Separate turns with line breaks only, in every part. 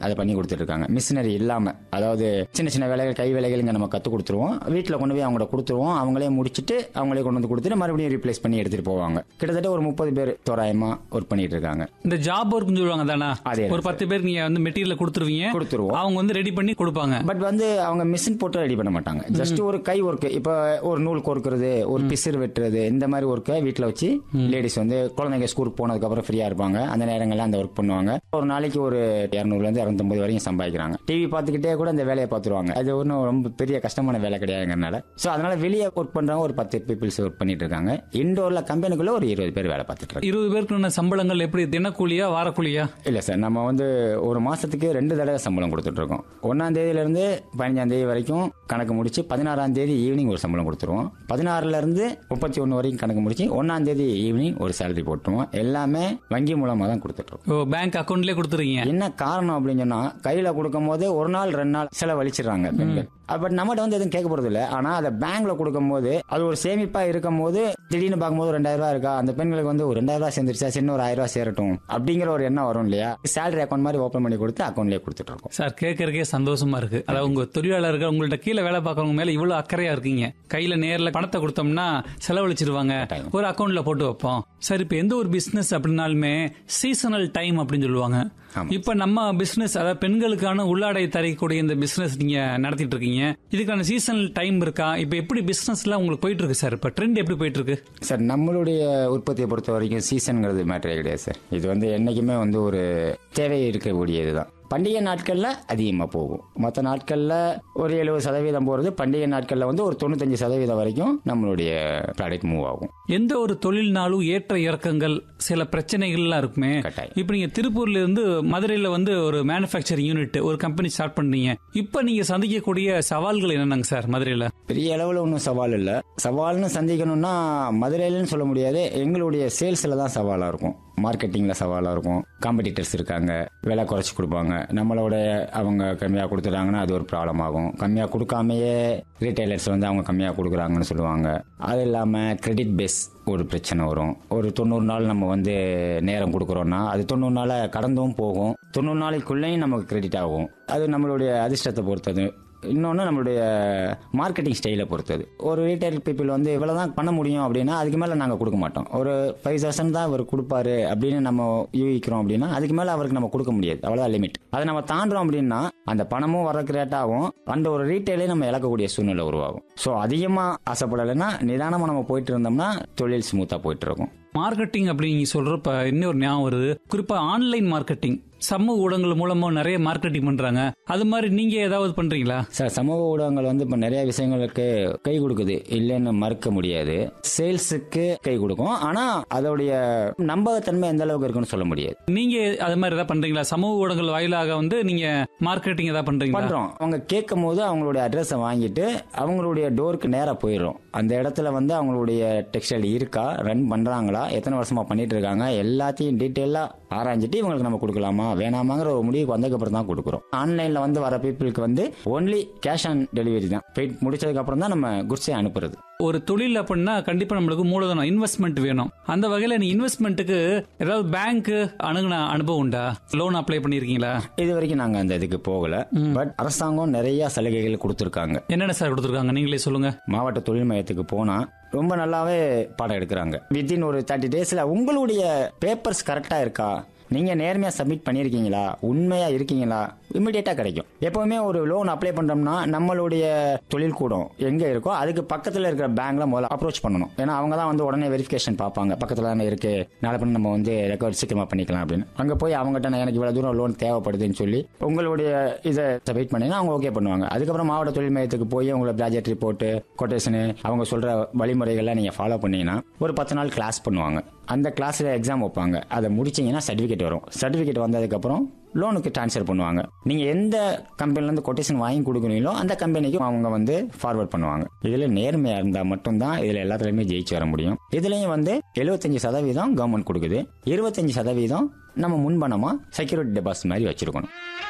அதை பண்ணி கொடுத்துட்டு இருக்காங்க மிஷினரி இல்லாம அதாவது சின்ன சின்ன வேலைகள் கை வேலைகள் இங்க நம்ம கத்து கொடுத்துருவோம் வீட்டில் கொண்டு போய் அவங்கள கொடுத்துருவோம் அவங்களே முடிச்சிட்டு அவங்களே கொண்டு வந்து கொடுத்துட்டு மறுபடியும் ரீப்ளேஸ் பண்ணி எடுத்துட்டு போவாங்க கிட்டத்தட்ட ஒரு முப்பது பேர் தோராயமா ஒர்க் பண்ணிட்டு இருக்காங்க
இந்த ஜாப் ஒர்க்னு சொல்லுவாங்க தானே
அதே
ஒரு பத்து பேர் நீங்க வந்து மெட்டீரியல் கொடுத்துருவீங்க
கொடுத்துருவோம்
அவங்க வந்து ரெடி பண்ணி கொடுப்பாங்க
பட் வந்து அவங்க மிஷின் போட்டு ரெடி பண்ண மாட்டாங்க ஜஸ்ட் ஒரு கை ஒர்க் இப்போ ஒரு நூல் கோர்க்கிறது ஒரு பிசிறு வெட்டுறது இந்த மாதிரி ஒர்க்கை வீட்டில் வச்சு லேடிஸ் வந்து குழந்தைங்க ஸ்கூலுக்கு போனதுக்கு அப்புறம் ஃப்ரீயா இருப்பாங்க அந்த நேரங்கள்ல அந்த ஒர்க் பண்ணுவாங்க ஒரு நாளைக்கு ஒரு இரநூறுல இருந்து இரநூத்தம்பது வரைக்கும் சம்பாதிக்கிறாங்க டிவி பார்த்துக்கிட்டே கூட இந்த வேலையை பார்த்துருவாங்க அது ஒன்றும் ரொம்ப பெரிய கஷ்டமான வேலை கிடையாதுங்கிறனால ஸோ அதனால வெளியே ஒர்க் பண்றவங்க ஒரு பத்து பீப்புள்ஸ் ஒர்க் பண்ணிட்டு இருக்காங்க இண்டோர்ல கம்பெனிக்குள்ள ஒரு இருபது பேர் வேலை பார்த்துட்டு இருக்காங்க
இருபது பேருக்கு சம்பளங்கள் எப்படி தினக்கூலியா வாரக்கூலியா
இல்ல சார் நம்ம வந்து ஒரு மாசத்துக்கு ரெண்டு தடவை சம்பளம் கொடுத்துட்டு இருக்கோம் ஒன்னாம் தேதியில இருந்து பதினஞ்சாம் தேதி வரைக்கும் கணக்கு முடிச்சு பதினாறாம் தேதி ஈவினிங் ஒரு சம்பளம் கொடுத்துருவோம் பதினாறுல இருந்து முப்பத்தி ஒன்னு வரைக்கும் கணக்கு முடிச்சு ஒன்னாம் தேதி ஈவினிங் ஒரு சேலரி போட்டுருவோம் எல்லாமே வங்கி மூலமா தான் கொடுத்துட்டு இருக்கோம்
பேங்க் அக்கௌண்ட்லயே கொடுத்துருக்கீங்க
என்ன காரணம் அப்படின்னு சொன்னா கையில கொடுக்கும் போது ஒரு நாள் ரெண்டு நாள் செலவழிச்சிடுறாங்க பெண்கள் பட் நம்மகிட்ட வந்து எதுவும் கேட்க போறது இல்ல ஆனா அதை பேங்க்ல கொடுக்கும் போது அது ஒரு சேமிப்பா இருக்கும் போது திடீர்னு பார்க்கும்போது ஒரு ரெண்டாயிரம் ரூபாய் இருக்கா அந்த பெண்களுக்கு வந்து ஒரு ரெண்டாயிரம் ரூபாய் சேர்ந்துருச்சா சின்ன ஒரு ஆயிரம் ரூபாய் சேரட்டும் அப்படிங்கிற ஒரு எண்ணம் வரும் இல்லையா சேலரி அக்கௌண்ட் மாதிரி ஓபன் பண்ணி கொடுத்து அக்கௌண்ட்லயே கொடுத்துட்டு இருக்கோம்
சார் கேட்கறக்கே சந்தோஷமா இருக்கு அதாவது உங்க தொழிலாளர்கள் உங்கள்ட்ட கீழே வேலை பார்க்கறவங்க மேல இவ்வளவு அக்கறையா இருக்கீங்க கையில நேர்ல பணத்தை கொடுத்தோம்னா செலவழிச்சிருவாங்க
கட்டாயம்.
ஒரு அக்கவுண்ட்ல போட்டு வைப்போம் சார் இப்ப எந்த ஒரு பிசினஸ் அப்படின்னாலுமே சீசனல் டைம் அப்படின்னு சொல்லுவாங்க
ஆமா.
இப்ப நம்ம பிசினஸ் அதாவது பெண்களுக்கான உள்ளாடை தரக்கூடிய இந்த பிசினஸ் நீங்க நடத்திட்டு இருக்கீங்க இதுக்கான சீசனல் டைம் இருக்கா இப்ப எப்படி பிசினஸ் எல்லாம் உங்களுக்கு போயிட்டு இருக்கு சார் இப்ப ட்ரெண்ட் எப்படி போயிட்டு இருக்கு
சார் நம்மளுடைய உற்பத்தியை பொறுத்த வரைக்கும் சீசனுங்கிறது மேட்டரே கிடையாது சார் இது வந்து என்னைக்குமே வந்து ஒரு தேவை இருக்கக்கூடியதுதான் பண்டிகை நாட்கள்ல அதிகமாக போகும் மற்ற நாட்கள்ல ஒரு எழுபது சதவீதம் போறது பண்டிகை நாட்கள்ல வந்து ஒரு தொண்ணூத்தஞ்சு சதவீதம் வரைக்கும் நம்மளுடைய ப்ராடக்ட் மூவ் ஆகும்
எந்த ஒரு தொழில்னாலும் ஏற்ற இறக்கங்கள் சில பிரச்சனைகள்லாம் இருக்குமே
கட்டாயம்.
இப்ப நீங்க திருப்பூர்ல இருந்து மதுரையில வந்து ஒரு மேனுஃபேக்சரிங் யூனிட் ஒரு கம்பெனி ஸ்டார்ட் பண்ணீங்க இப்ப நீங்க சந்திக்கக்கூடிய சவால்கள் என்னென்னங்க சார் மதுரையில
பெரிய அளவில் ஒன்றும் சவால் இல்லை சவால்னு சந்திக்கணும்னா மதுரையிலன்னு சொல்ல முடியாது எங்களுடைய சேல்ஸில் தான் சவாலாக இருக்கும் மார்க்கெட்டிங்கில் சவாலாக இருக்கும் காம்படிட்டர்ஸ் இருக்காங்க விலை குறைச்சி கொடுப்பாங்க நம்மளோட அவங்க கம்மியாக கொடுத்துட்டாங்கன்னா அது ஒரு ப்ராப்ளம் ஆகும் கம்மியாக கொடுக்காமையே ரீட்டைலர்ஸ் வந்து அவங்க கம்மியாக கொடுக்குறாங்கன்னு சொல்லுவாங்க அது இல்லாமல் கிரெடிட் பேஸ் ஒரு பிரச்சனை வரும் ஒரு தொண்ணூறு நாள் நம்ம வந்து நேரம் கொடுக்குறோம்னா அது தொண்ணூறு நாளை கடந்தும் போகும் தொண்ணூறு நாளைக்குள்ளேயும் நமக்கு கிரெடிட் ஆகும் அது நம்மளுடைய அதிர்ஷ்டத்தை பொறுத்தது இன்னொன்று நம்மளுடைய மார்க்கெட்டிங் ஸ்டைலை பொறுத்தது ஒரு ரீட்டைல் பீப்புள் வந்து இவ்வளோ தான் பண்ண முடியும் அப்படின்னா அதுக்கு மேலே நாங்கள் கொடுக்க மாட்டோம் ஒரு ஃபைவ் தௌசண்ட் தான் அவர் கொடுப்பாரு அப்படின்னு நம்ம யூகிக்கிறோம் அப்படின்னா அதுக்கு மேலே அவருக்கு நம்ம கொடுக்க முடியாது அவ்வளோதான் லிமிட் அதை நம்ம தாண்டுறோம் அப்படின்னா அந்த பணமும் வர்றதுக்கு rate ஆகும் அந்த ஒரு ரீட்டைலே நம்ம இழக்கக்கூடிய சூழ்நிலை உருவாகும் ஸோ அதிகமாக ஆசைப்படலைன்னா நிதானமாக நம்ம போயிட்டு இருந்தோம்னா தொழில் ஸ்மூத்தாக போயிட்டு இருக்கும்
மார்க்கெட்டிங் அப்படி நீங்க சொல்றப்ப இன்னொரு ஞாபகம் வருது குறிப்பா ஆன்லைன் மார்க்கெட்டிங் சமூக ஊடகங்கள் மூலமா நிறைய மார்க்கெட்டிங் பண்றாங்க அது மாதிரி நீங்க ஏதாவது பண்றீங்களா
சார் சமூக ஊடகங்கள் வந்து இப்போ நிறைய விஷயங்களுக்கு கை கொடுக்குது இல்லைன்னு மறுக்க முடியாது சேல்ஸுக்கு கை கொடுக்கும் ஆனால் அதோடைய நம்பகத்தன்மை எந்த அளவுக்கு இருக்குன்னு சொல்ல முடியாது
நீங்க அது மாதிரி ஏதாவது பண்றீங்களா சமூக ஊடகங்கள் வாயிலாக வந்து நீங்க மார்க்கெட்டிங் ஏதாவது பண்றீங்களா
பண்றோம் அவங்க கேட்கும் போது அவங்களுடைய அட்ரஸை வாங்கிட்டு அவங்களுடைய டோருக்கு நேரா போயிடும் அந்த இடத்துல வந்து அவங்களுடைய டெக்ஸ்டைல் இருக்கா ரன் பண்றாங்களா எத்தனை வருஷமா பண்ணிட்டு இருக்காங்க எல்லாத்தையும் டீட்டெயிலா ஆராய்ஞ்சிட்டு இவங்களுக்கு நம்ம கொடுக்கலாமா வேணாமாங்கிற ஒரு முடிவுக்கு வந்ததுக்கப்புறம் தான் கொடுக்குறோம் ஆன்லைன்ல வந்து வர பீப்புளுக்கு வந்து ஒன்லி கேஷ் ஆன் டெலிவரி தான் பெயிட் முடிச்சதுக்கு அப்புறம் தான் நம்ம குட்ஸை அனுப்புறது
ஒரு தொழில் அப்படின்னா கண்டிப்பா நம்மளுக்கு மூலதனம் இன்வெஸ்ட்மெண்ட் வேணும் அந்த வகையில நீ இன்வெஸ்ட்மெண்ட்டுக்கு ஏதாவது பேங்க் அணுகுன அனுபவம் உண்டா லோன் அப்ளை பண்ணிருக்கீங்களா
இது வரைக்கும் நாங்க அந்த இதுக்கு போகல பட் அரசாங்கம் நிறைய சலுகைகள் கொடுத்துருக்காங்க
என்னென்ன சார் கொடுத்துருக்காங்க நீங்களே சொல்லுங்க
மாவட்ட தொழில் மையத்துக்கு போனா ரொம்ப நல்லாவே பாடம் எடுக்கிறாங்க வித்தின் ஒரு தேர்ட்டி டேஸ்ல உங்களுடைய பேப்பர்ஸ் கரெக்டா இருக்கா நீங்க நேர்மையா சப்மிட் பண்ணிருக்கீங்களா உண்மையா இருக்கீங்களா இமிடியேட்டா கிடைக்கும் எப்பவுமே ஒரு லோன் அப்ளை பண்றோம்னா நம்மளுடைய தொழில் கூடம் எங்க இருக்கோ அதுக்கு பக்கத்துல இருக்கிற பேங்க்ல முதல்ல அப்ரோச் பண்ணணும் ஏன்னா அவங்க தான் வந்து உடனே வெரிஃபிகேஷன் பார்ப்பாங்க பக்கத்துல தானே இருக்கு நாளை பண்ணி நம்ம வந்து ரெக்கார்ட் சீக்கிரமா பண்ணிக்கலாம் அப்படின்னு அங்க போய் அவங்ககிட்ட நான் எனக்கு இவ்வளவு தூரம் லோன் தேவைப்படுதுன்னு சொல்லி உங்களுடைய இதை சப்மிட் பண்ணீங்கன்னா அவங்க ஓகே பண்ணுவாங்க அதுக்கப்புறம் மாவட்ட தொழில் மையத்துக்கு போய் உங்களை ப்ராஜெக்ட் ரிப்போர்ட் கொட்டேஷனு அவங்க சொல்ற வழிமுறைகள்லாம் நீங்க ஃபாலோ பண்ணீங்கன்னா ஒரு பத்து நாள் கிளாஸ் பண்ணுவாங்க அந்த கிளாஸ்ல எக்ஸாம் வைப்பாங்க அதை முடிச்சீங்கன்னா சர்டிபிகேட் வரும் சர்டிபிகேட் வந்ததுக்கப்புறம் லோனுக்கு ட்ரான்ஸ்ஃபர் பண்ணுவாங்க நீங்க எந்த கம்பெனில இருந்து கொட்டேஷன் வாங்கி கொடுக்குறீங்களோ அந்த கம்பெனிக்கு அவங்க வந்து ஃபார்வர்ட் பண்ணுவாங்க இதுல நேர்மையா இருந்தா மட்டும்தான் இதுல எல்லாத்துலயுமே ஜெயிச்சு வர முடியும் இதுலயும் வந்து 75% சதவீதம் கவர்மெண்ட் கொடுக்குது 25% சதவீதம் நம்ம முன்பணமா செக்யூரிட்டி டெபாசிட் மாதிரி வச்சிருக்கணும்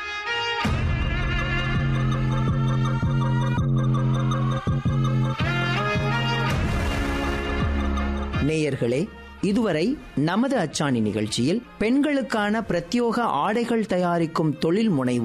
நேயர்களே இதுவரை நமது அச்சாணி நிகழ்ச்சியில் பெண்களுக்கான பிரத்யோக ஆடைகள் தயாரிக்கும் தொழில் முனைவு